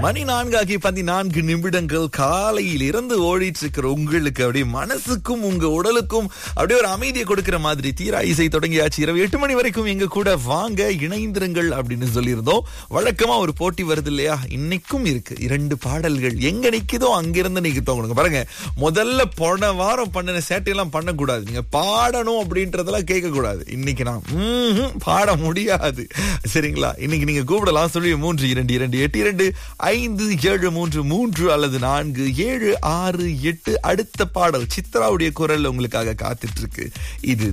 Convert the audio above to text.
மணி நான்காகி பதினான்கு நிமிடங்கள் காலையில் இருந்து ஓடிட்டு இருக்கிற உங்களுக்கு அப்படியே மனசுக்கும் உங்க உடலுக்கும் அப்படியே ஒரு அமைதியை கொடுக்கிற மாதிரி தீரா இசை தொடங்கியாச்சு இரவு எட்டு மணி வரைக்கும் எங்க கூட வாங்க இணைந்திருங்கள் அப்படின்னு சொல்லியிருந்தோம் வழக்கமா ஒரு போட்டி வருது இல்லையா இன்னைக்கும் இருக்கு இரண்டு பாடல்கள் எங்க நிக்குதோ அங்கிருந்து நீங்க தோங்கணுங்க பாருங்க முதல்ல போன வாரம் பண்ணின சேட்டையெல்லாம் பண்ணக்கூடாது நீங்க பாடணும் அப்படின்றதெல்லாம் கேட்க கூடாது இன்னைக்கு நான் ம்ஹும், பாட முடியாது சரிங்களா இன்னைக்கு நீங்க கூப்பிடலாம் சொல்லி மூன்று இரண்டு இரண்டு எட்டு இரண்டு ஐந்து ஏழு மூன்று மூன்று அல்லது நான்கு ஏழு ஆறு எட்டு அடுத்த பாடல் சித்ராவுடைய குரல் உங்களுக்காக காத்துட்டு இருக்கு இது